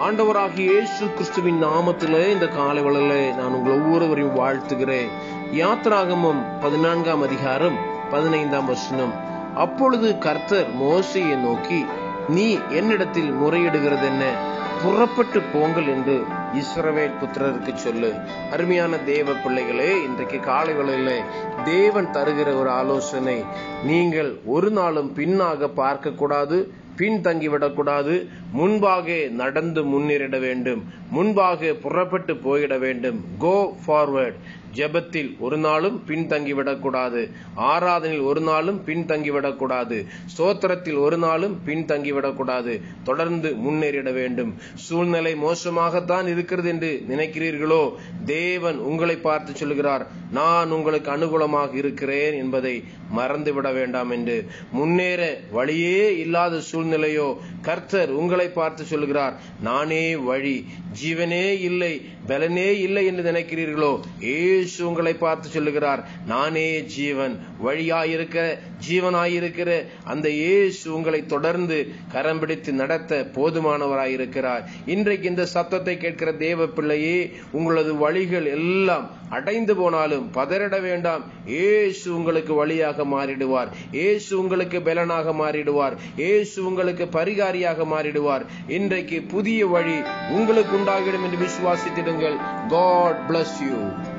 ஆண்டவராகிய இயேசு கிறிஸ்துவின் நாமத்திலே இந்த காலை வேளையிலே நான் உங்கள் ஒவ்வொருவரையும் வாழ்த்துகிறேன் யாத்ராகமம் பதினான்காம் அதிகாரம் பதினைந்தாம் வசனம் அப்பொழுது கர்த்தர் மோசையை நோக்கி நீ என்னிடத்தில் முறையிடுகிறது என்ன புறப்பட்டு போங்கள் என்று இஸ்ரவேல் புத்திரருக்கு சொல்லு அருமையான தேவ பிள்ளைகளே இன்றைக்கு காலை வேளையிலே தேவன் தருகிற ஒரு ஆலோசனை நீங்கள் ஒரு நாளும் பின்னாக பார்க்க கூடாது பின் தங்கிவிடக்கூடாது முன்பாக நடந்து முன்னேறிட வேண்டும் முன்பாக புறப்பட்டு போயிட வேண்டும் கோ ஃபார்வர்ட் ஜெபத்தில் ஒரு நாளும் பின்தங்கிவிடக்கூடாது ஆராதனையில் ஒரு நாளும் பின்தங்கிவிடக்கூடாது ஸ்தோத்திரத்தில் ஒரு நாளும் பின்தங்கிவிடக்கூடாது தொடர்ந்து முன்னேறிட வேண்டும் சூழ்நிலை மோசமாகத்தான் இருக்கிறது என்று நினைக்கிறீர்களோ தேவன் உங்களை பார்த்து சொல்கிறார் நான் உங்களுக்கு அனுகூலமாக இருக்கிறேன் என்பதை மறந்துவிட வேண்டாம் என்று முன்னேற வழியே இல்லாத சூழ்நிலையோ கர்த்தர் உங்களை பார்த்து சொல்கிறார் நானே வழி ஜீவனே இல்லை பலனே இல்லை என்று நினைக்கிறீர்களோ ஏசு உங்களை பார்த்து சொல்லுகிறார் நானே ஜீவன் வழியாயிருக்கிற ஜீவனாயிருக்கிற அந்த இயேசு உங்களை தொடர்ந்து கரம் பிடித்து நடத்த போதுமானவராயிருக்கிறார் இன்றைக்கு இந்த சத்தத்தை கேட்கிற தேவ பிள்ளையே உங்களது வழிகள் எல்லாம் அடைந்து போனாலும் பதறிட வேண்டாம் ஏசு உங்களுக்கு வழியாக மாறிடுவார் ஏசு உங்களுக்கு பலனாக மாறிடுவார் ஏசு உங்களுக்கு பரிகாரியாக மாறிடுவார் இன்றைக்கு புதிய வழி உங்களுக்கு உண்டாகிடும் என்று விசுவாசித்திடுங்கள் காட் bless you